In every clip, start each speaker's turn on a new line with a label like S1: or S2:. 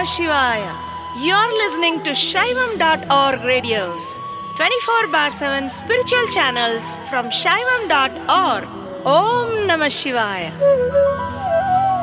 S1: Namah Shivaya. You're listening to Shaivam.org radios, 24 bar 7 spiritual channels from Shaivam.org. Om Namah Shivaya.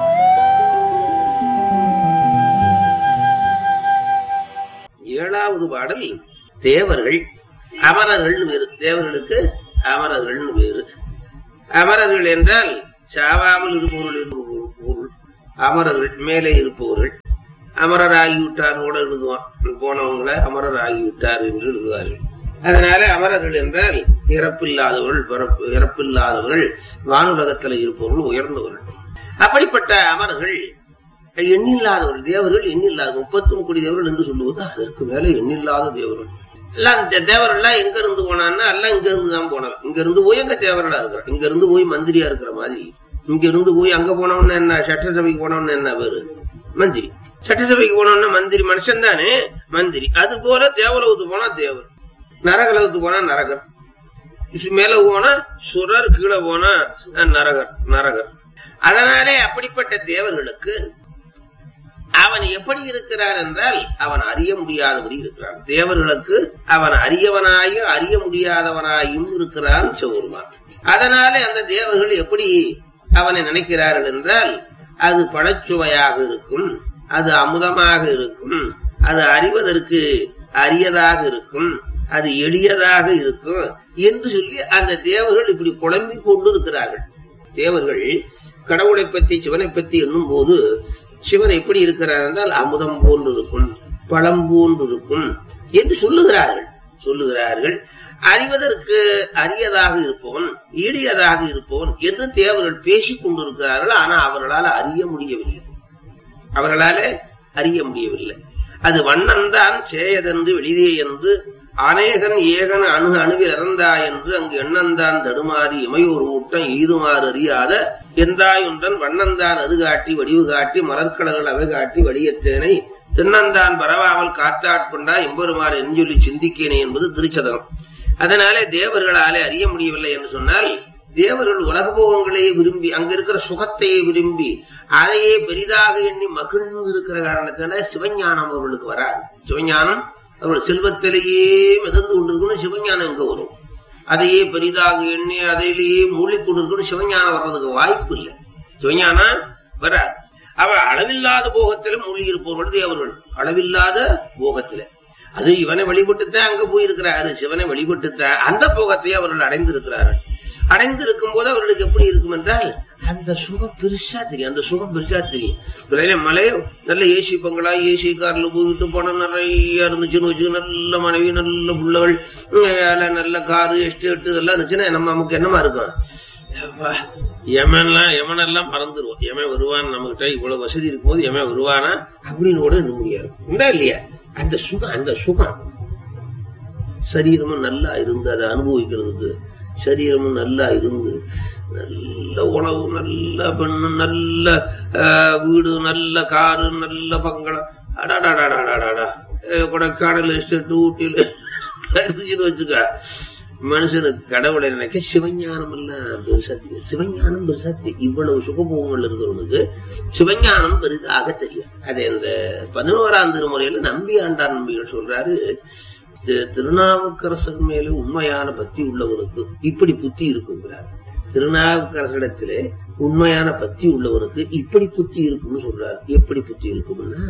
S2: ஏழாவது பாடல் தேவர்கள் அமரர்கள் வேறு தேவர்களுக்கு அமரர்கள் வேறு அமரர்கள் என்றால் சாவாமல் இருப்பவர்கள் என்று ஒரு பொருள் அமரர்கள் மேலே இருப்பவர்கள் அமரர் ஆகிவிட்டார் கூட எழுதுவான் போனவங்களை அமரர் ஆகிவிட்டார் என்று எழுதுவார்கள் அதனால அமரர்கள் என்றால் இறப்பில்லாதவர்கள் பிறப்பு இறப்பில்லாதவர்கள் வானுலகத்தில் இருப்பவர்கள் உயர்ந்தவர்கள் அப்படிப்பட்ட அமரர்கள் எண்ணில்லாதவர்கள் தேவர்கள் எண்ணில்லாத முப்பத்தும் கோடி தேவர்கள் என்று சொல்லுவது அதற்கு மேல எண்ணில்லாத தேவர்கள் எல்லாம் இந்த தேவர்கள்லாம் எங்க இருந்து போனான்னா எல்லாம் இங்க இருந்து தான் போனவன் இங்க இருந்து போய் அங்க தேவர்களா இருக்கிறான் இங்க இருந்து போய் மந்திரியா இருக்கிற மாதிரி இங்க இருந்து போய் அங்க போனவன் என்ன சட்டசபைக்கு போனவன் என்ன பேரு மந்திரி சட்டசபைக்கு போனவன மந்திரி மனுஷன் தானே மந்திரி அது போல தேவலோகத்துக்கு போனா தேவர் நரகலோகத்துக்கு போனா நரகர் மேல போனா சுரர் கீழே போனா நரகர் நரகர் அதனாலே அப்படிப்பட்ட தேவர்களுக்கு அவன் எப்படி இருக்கிறார் என்றால் அவன் அறிய முடியாதபடி இருக்கிறான் தேவர்களுக்கு அவன் அறியவனாயும் அறிய முடியாதவனாயும் இருக்கிறான் சிவருமான் அதனாலே அந்த தேவர்கள் எப்படி அவனை நினைக்கிறார்கள் என்றால் அது பழச்சுவையாக இருக்கும் அது அமுதமாக இருக்கும் அது அறிவதற்கு அரியதாக இருக்கும் அது எளியதாக இருக்கும் என்று சொல்லி அந்த தேவர்கள் இப்படி குழம்பிக் கொண்டு இருக்கிறார்கள் தேவர்கள் கடவுளை பற்றி சிவனை பற்றி எண்ணும் போது சிவன் எப்படி இருக்கிறார் என்றால் அமுதம் போன்று இருக்கும் பழம் போன்று இருக்கும் என்று சொல்லுகிறார்கள் சொல்லுகிறார்கள் அறிவதற்கு அரியதாக இருப்பவன் ஈடியதாக இருப்பவன் என்று தேவர்கள் பேசிக் கொண்டிருக்கிறார்கள் ஆனால் அவர்களால் அறிய முடியவில்லை அவர்களால அறிய முடியவில்லை அது வண்ணந்தான் சேயதென்று வெளிதே என்று அநேகன் ஏகன் அணு அணுவில் இறந்தா என்று அங்கு எண்ணந்தான் தடுமாறி இமையோர் ஊட்டம் ஈதுமாறு அறியாத எந்தாயொன்றன் வண்ணந்தான் அது காட்டி வடிவு காட்டி மலர்கடல்கள் அவை காட்டி வடியற்றேனை தின்னந்தான் பரவாமல் காத்தாட்கொண்டா எம்பெருமாறு எஞ்சொல்லி சிந்திக்கேனே என்பது திருச்சதகம் அதனாலே தேவர்களாலே அறிய முடியவில்லை என்று சொன்னால் தேவர்கள் உலகபோகங்களையே விரும்பி அங்க இருக்கிற சுகத்தையே விரும்பி அதையே பெரிதாக எண்ணி மகிழ்ந்து இருக்கிற காரணத்தினால சிவஞானம் அவர்களுக்கு வராது சிவஞானம் அவர்கள் செல்வத்திலேயே மிதந்து கொண்டிருக்கணும் சிவஞானம் எங்க வரும் அதையே பெரிதாக எண்ணி அதையிலேயே மூழ்கிக்கொண்டிருக்கணும் சிவஞானம் வர்றதுக்கு வாய்ப்பு இல்லை சிவஞானம் வராது அவர் அளவில்லாத போகத்தில மூழ்கி இருப்பவர்கள் தேவர்கள் அளவில்லாத போகத்தில அது இவனை வழிபட்டுத்தான் அங்க போயிருக்கிறாரு சிவனை வழிபட்டுத்தான் அந்த போகத்தை அவர்கள் அடைந்திருக்கிறார்கள் அடைந்திருக்கும் போது அவர்களுக்கு எப்படி இருக்கும் என்றால் அந்த சுகம் பெருசா தெரியும் அந்த சுகம் பெருசா தெரியும் மலை நல்ல ஏசி பங்களா ஏசி கார்ல போயிட்டு போன நிறைய இருந்துச்சுன்னு வச்சு நல்ல மனைவி நல்ல புள்ளகள் நல்ல காரு எஸ்டேட் இதெல்லாம் இருந்துச்சுன்னா நம்ம நமக்கு என்னமா இருக்கும் எமன்லாம் எமனெல்லாம் மறந்துடுவோம் எமன் வருவான் நம்ம கிட்ட இவ்வளவு வசதி இருக்கும் போது எமன் வருவானா அப்படின்னு கூட எண்ண முடியாது உண்டா இல்லையா அந்த சுகம் அந்த சுகம் சரீரமும் நல்லா இருந்து அதை அனுபவிக்கிறதுக்கு சரீரமும் நல்லா இருந்து நல்ல உணவு நல்ல பெண்ணு நல்ல வீடு நல்ல காரு நல்ல பங்களம் அடாடாடாடாடாடா கொடைக்கானல் எஸ்டேட் ஊட்டியில் எடுத்துச்சுன்னு வச்சுக்க மனுஷனுக்கு கடவுளை நினைக்க சிவஞானம் எல்லாம் பெருசா தெரியும் சிவஞானம் பெருசா தெரியும் இவ்வளவு சுகபோகங்கள் இருக்கிறவனுக்கு சிவஞானம் பெரிதாக தெரியும் அது இந்த பதினோராம் திருமுறையில நம்பி ஆண்டார் நம்பிகள் சொல்றாரு திருநாவுக்கரசர் மேல உண்மையான பக்தி உள்ளவனுக்கு இப்படி புத்தி இருக்குங்கிறார் திருநாவுக்கரசரிடத்திலே உண்மையான பக்தி உள்ளவனுக்கு இப்படி புத்தி இருக்கும்னு சொல்றார் எப்படி புத்தி இருக்கும்னா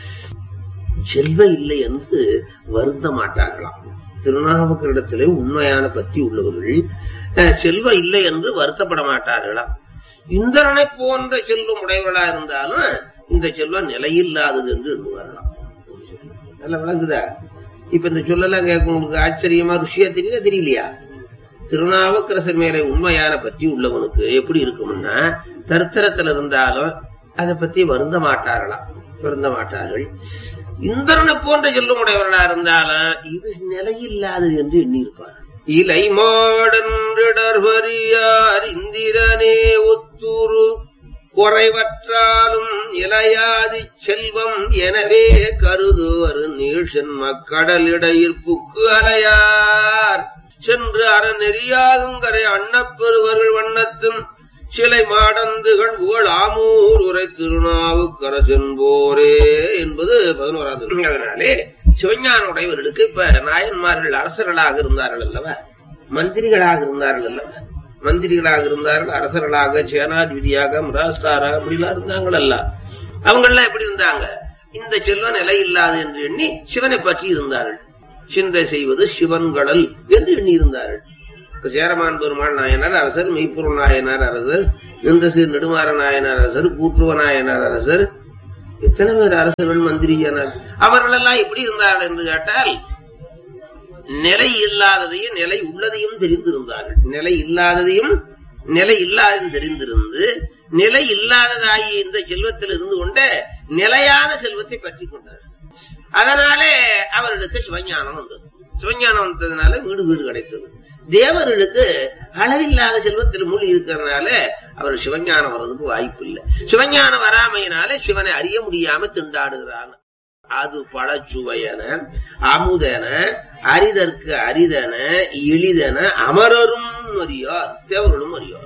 S2: செல்வ இல்லை என்று வருந்த மாட்டார்களாம் திருநாவுக்கரிடத்திலே உண்மையான பக்தி உள்ளவர்கள் செல்வ இல்லை என்று வருத்தப்பட மாட்டார்களாம் இந்திரனை போன்ற செல்வம் உடையவர்களா இருந்தாலும் இந்த செல்வம் நிலையில்லாதது என்று எண்ணுவார்களாம் நல்லா விளங்குதா இப்ப இந்த சொல்லலாம் கேட்க உங்களுக்கு ஆச்சரியமா ருஷியா தெரியல தெரியலையா திருநாவுக்கரசர் மேலே உண்மையான பற்றி உள்ளவனுக்கு எப்படி இருக்கும்னா தரித்திரத்தில் இருந்தாலும் அதை பத்தி வருந்த மாட்டார்களாம் வருந்த மாட்டார்கள் இந்திரனை போன்ற செல்லும் உடையவர்களா இருந்தாலும் இது நிலையில்லாதது என்று எண்ணியிருப்பார் இலை மாடன்றிடர்வரியார் இந்திரனே ஒத்துரு குறைவற்றாலும் இலையாதி செல்வம் எனவே கருதுவர் நீழ்சென் மக்கடலிடையிற்புக்கு அலையார் சென்று அறநெறியாகும் கரை அன்னப்பெருவர்கள் வண்ணத்தும் சிலை மாடந்துகள் புகழ் ஆமூர் உரை திருநாவுக்கரசென்போரே என்பது பதினோராவது அதனாலே சிவஞான உடையவர்களுக்கு இப்ப நாயன்மார்கள் அரசர்களாக இருந்தார்கள் அல்லவா மந்திரிகளாக இருந்தார்கள் அல்லவா மந்திரிகளாக இருந்தார்கள் அரசர்களாக சேனாதிபதியாக மிராஸ்தாராக அப்படிலாம் இருந்தாங்கள் அல்ல அவங்கெல்லாம் எப்படி இருந்தாங்க இந்த செல்வ நிலை இல்லாது என்று எண்ணி சிவனை பற்றி இருந்தார்கள் சிந்தை செய்வது சிவன்கடல் என்று எண்ணி இருந்தார்கள் இப்ப சேரமான் பெருமாள் நாயனார் அரசர் மெய்ப்பொருள் நாயனார் அரசர் நிந்தசீர் நெடுமாற நாயனார் அரசர் கூற்றுவ நாயனார் அரசர் எத்தனை பேர் அரசர்கள் மந்திரியானார் அவர்கள் எல்லாம் எப்படி இருந்தார்கள் என்று கேட்டால் நிலை இல்லாததையும் நிலை உள்ளதையும் தெரிந்திருந்தார்கள் நிலை இல்லாததையும் நிலை இல்லாததையும் தெரிந்திருந்து நிலை இல்லாததாகிய இந்த செல்வத்தில் இருந்து கொண்ட நிலையான செல்வத்தை பற்றி கொண்டார் அதனாலே அவர்களுக்கு சிவஞானம் வந்தது சிவஞானம் வந்ததுனால வீடு வீடு கிடைத்தது தேவர்களுக்கு அளவில்லாத செல்வத்தில் மூழ்கி இருக்கிறதுனால அவர் சிவஞானம் வர்றதுக்கு வாய்ப்பு இல்லை சிவஞானம் வராமையினால சிவனை அறிய முடியாம திண்டாடுகிறான் அது பழச்சுவையன அமுதன அரிதற்கு அரிதன எளிதன அமரரும் அறியார் தேவர்களும் அறியார்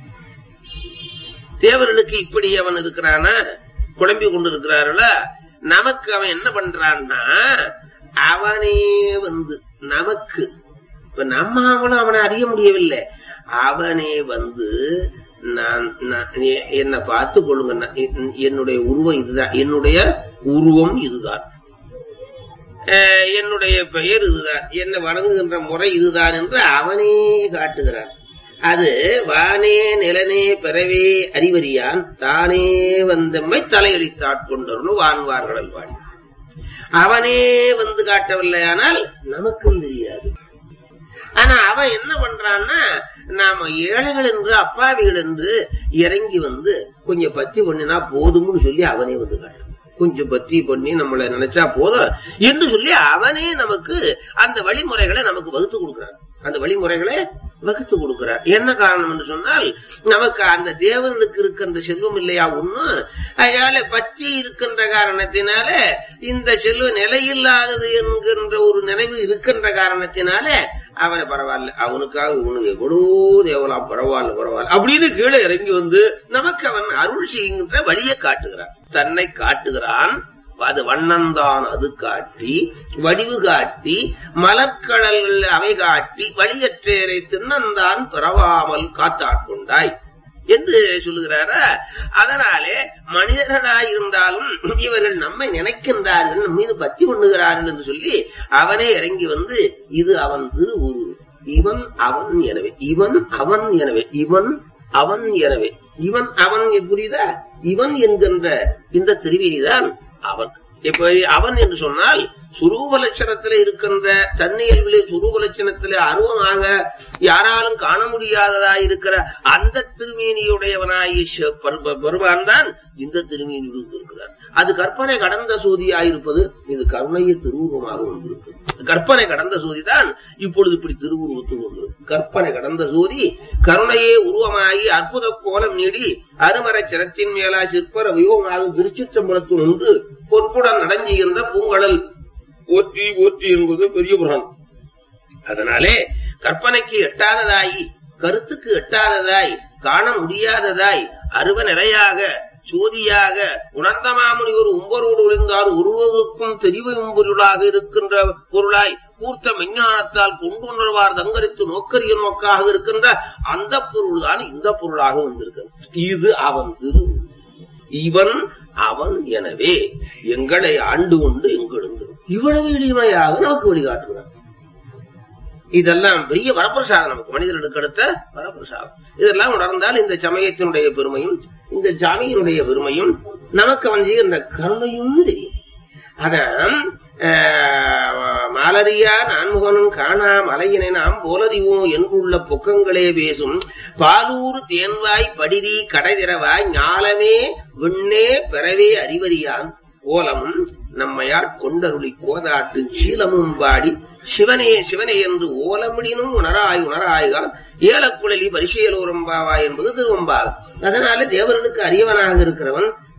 S2: தேவர்களுக்கு இப்படி அவன் இருக்கிறானா குழம்பி கொண்டு இருக்கிறார்களா நமக்கு அவன் என்ன பண்றான்னா அவனே வந்து நமக்கு இப்ப நம்ம அவனும் அவனை அறிய முடியவில்லை அவனே வந்து நான் நான் எ- என்னை பார்த்து கொள்ளுங்க நான் என்- என்னுடைய உருவம் இதுதான் என்னுடைய உருவம் இதுதான் அஹ், என்னுடைய பெயர் இதுதான் என்னை வணங்குகின்ற முறை இதுதான் என்று அவனே காட்டுகிறான் அது வானே நிலனே பிறவே அறிவறியான் தானே வந்தம்மை தலையளித்தாட்கொண்டவனு வான்வார்கள் வாணி அவனே வந்து காட்டவில்லையானால் நமக்கும் தெரியாது ஆனா அவன் என்ன பண்றான்னா நாம ஏழைகள் என்று அப்பாவிகள் என்று இறங்கி வந்து கொஞ்சம் பத்தி பண்ணினா போதும்னு சொல்லி அவனே வந்து காட்டுறான் கொஞ்சம் பத்தி பண்ணி நம்மளை நினைச்சா போதும் என்று சொல்லி அவனே நமக்கு அந்த வழிமுறைகளை நமக்கு வகுத்து கொடுக்கிறான் அந்த வழிமுறைகளை வகுத்து கொடுக்கிறார் என்ன காரணம் என்று சொன்னால் நமக்கு அந்த தேவர்களுக்கு இருக்கின்ற செல்வம் இல்லையா ஒண்ணு அதனால பத்தி இருக்கின்ற காரணத்தினால இந்த செல்வம் நிலையில்லாதது என்கின்ற ஒரு நினைவு இருக்கின்ற காரணத்தினால அவனை பரவாயில்ல அவனுக்காக இவனுக்கு எவ்வளோ தேவலாம் பரவாயில்ல பரவாயில்ல அப்படின்னு கீழே இறங்கி வந்து நமக்கு அவன் அருள் செய்கின்ற வழியை காட்டுகிறான் தன்னை காட்டுகிறான் அது வண்ணந்தான் அது காட்டி வடிவு காட்டி மலர்கடல்கள் அவை காட்டி வழியற்றேரை தின்னந்தான் பிறவாமல் காத்தாட்கொண்டாய் என்று சொல்லுகிறாரா அதனாலே மனிதர்களாய் இருந்தாலும் இவர்கள் நம்மை நினைக்கின்றார்கள் நம் மீது பத்தி பண்ணுகிறார்கள் என்று சொல்லி அவனே இறங்கி வந்து இது அவன் திருவுரு இவன் அவன் எனவே இவன் அவன் எனவே இவன் அவன் எனவே இவன் அவன் புரியுதா இவன் என்கின்ற இந்த திருவிரிதான் அவன் இப்ப அவன் என்று சொன்னால் சுரூப லட்சணத்திலே இருக்கின்ற தன்னியல்விலே சுரூப லட்சணத்திலே அருவமாக யாராலும் காண முடியாததாய் இருக்கிற அந்த திருமேனியுடையவனாய் பெருமான் தான் இந்த திருமேனி இருக்கிறார் அது கற்பனை கடந்த சோதியாயிருப்பது இது கருணைய திருவுருவமாக வந்திருக்கிறது கற்பனை கடந்த சோதி தான் இப்பொழுது இப்படி திருவுருவத்துக்கு வந்திருக்கு கற்பனை கடந்த சோதி கருணையே உருவமாகி அற்புத கோலம் நீடி அருமறை சிரத்தின் மேலா சிற்பர வியூகமாக திருச்சிற்றம்பலத்தில் ஒன்று பொற்புடன் நடஞ்சுகின்ற பூங்கடல் ஓற்றி ஓற்றி என்பது பெரிய புராணம் அதனாலே கற்பனைக்கு எட்டாததாய் கருத்துக்கு எட்டாததாய் காண முடியாததாய் அருவ நிறையாக சோதியாக உணர்ந்த மாமுனி ஒரு உம்பரோடு விழுந்தார் ஒருவருக்கும் தெரிவும் பொருளாக இருக்கின்ற பொருளாய் கூர்த்த விஞ்ஞானத்தால் கொண்டு உணர்வார் தங்கரித்து நோக்கரிய நோக்காக இருக்கின்ற அந்த பொருள் தான் இந்த பொருளாக வந்திருக்கிறது இது அவன் திரு இவன் அவன் எனவே எங்களை ஆண்டு கொண்டு எங்களுக்கு இவ்வளவு எளிமையாக நமக்கு வழிகாட்டுகிறான் இதெல்லாம் பெரிய வரப்பிரசாதம் நமக்கு மனிதர்களுக்கு அடுத்த வரப்பிரசாதம் இதெல்லாம் உணர்ந்தால் இந்த சமயத்தினுடைய பெருமையும் இந்த ஜாமியினுடைய பெருமையும் நமக்கு அவன் செய்கின்ற கருணையும் தெரியும் அதான் ஆஹ், மாலரியா நான்முகனும் காணா மலையினை நாம் போலறிவோம் என்புள்ள பொக்கங்களே பேசும் பாலூர் தேன்வாய் படிரி கடைதிரவாய் ஞாலமே விண்ணே பெறவே அறிவறியான் கோலமும் நம்மையால் கொண்டருளி கோதாட்டு சீலமும் பாடி சிவனே சிவனே என்று ஓலமிடினும் உணராய் உணராய்கான் ஏலக்குழலி பரிசீலோரம்பாவா என்பது திருவம்பாவை அதனால தேவர்களுக்கு அரியவனாக இருக்கிறவன்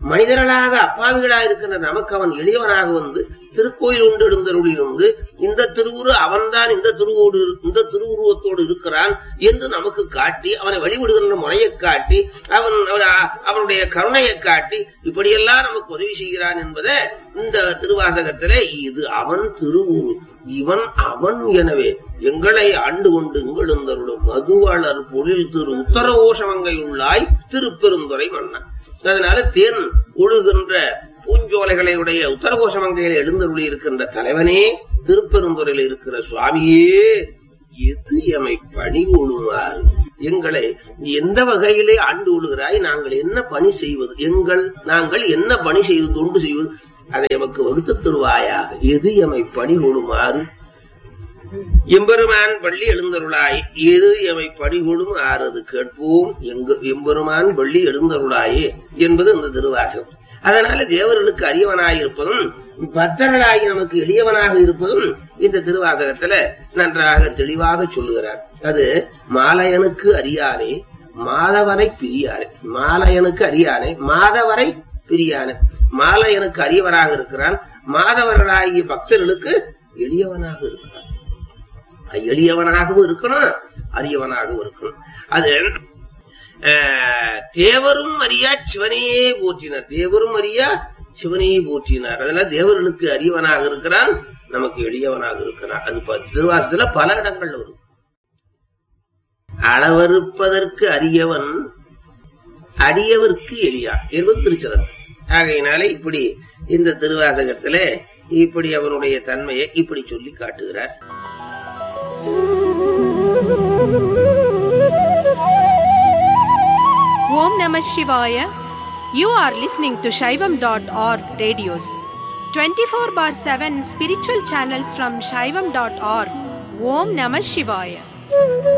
S2: மனிதர்களாக அப்பாவிகளாக இருக்கின்ற நமக்கு அவன் எளியவனாக வந்து திருக்கோயில் உண்டு எழுந்தருளிலிருந்து இந்த திருவுரு அவன்தான் இந்த திருவோடு இரு- இந்த திருவுருவத்தோடு இருக்கிறான் என்று நமக்கு காட்டி அவனை வழிபடுகின்ற முறையை காட்டி அவன் அவ- அவனுடைய கருணையை காட்டி இப்படியெல்லாம் நமக்கு உதவி செய்கிறான் என்பதை இந்த திருவாசகத்திலே இது அவன் திருவுரு இவன் அவன் எனவே எங்களை ஆண்டு கொண்டு இங்கெழுந்தருளும் மதுவாளர் பொழில் திரு உத்தரகோஷமங்கை உள்ளாய் திருப்பெருந்துறை மன்னன் அதனால தேன் ஒழுகின்ற பூஞ்சோலைகளை உடைய உத்தரகோஷமங்கையில் எழுந்தருளி இருக்கின்ற தலைவனே திருப்பெருந்துறையில் இருக்கிற சுவாமியே எது எமை பணி கொள்ளுமாறு எங்களை நீ எந்த வகையிலே ஆண்டு கொள்கிறாய் நாங்கள் என்ன பணி செய்வது எங்கள் நாங்கள் என்ன பணி செய்வது தொண்டு செய்வது அதை எமக்கு வகுத்து தருவாயாக எது எமை பணி கொள்ளுமாறு எம்பெருமான் பள்ளி எழுந்தருளாய் எது எவை படிகொடும் ஆறது கேட்போம் எங்கு எம்பெருமான் பள்ளி எழுந்தருளாயே என்பது இந்த திருவாசகம் அதனால தேவர்களுக்கு அரியவனாயிருப்பதும் பக்தர்களாகி நமக்கு எளியவனாக இருப்பதும் இந்த திருவாசகத்துல நன்றாக தெளிவாக சொல்லுகிறார் அது மாலையனுக்கு அறியானே மாதவரை பிரியானே மாலையனுக்கு அறியானே மாதவரை பிரியானே மாலையனுக்கு அரியவனாக இருக்கிறான் மாதவர்களாகிய பக்தர்களுக்கு எளியவனாக இருக்கிறான் எளியவனாகவும் இருக்கணும் அரியவனாகவும் இருக்கணும் அது அஹ், தேவரும் அறியா சிவனையே போற்றினார் தேவரும் அறியா சிவனையே போற்றினார் அதனால தேவர்களுக்கு அரியவனாக இருக்கிறான் நமக்கு எளியவனாக இருக்கிறான் அது ப- திருவாசத்துல பல இடங்கள்ல வரும் அளவறுப்பதற்கு அரியவன் அடியவர்க்கு எளியா என்பது திருச்சதம் ஆகையினாலே இப்படி இந்த திருவாசகத்துல இப்படி அவனுடைய தன்மையை இப்படி சொல்லி காட்டுகிறார்
S1: Om Namah Shivaya. You are listening to Shaivam.org radios. 24 bar 7 spiritual channels from Shaivam.org. Om Namah Shivaya.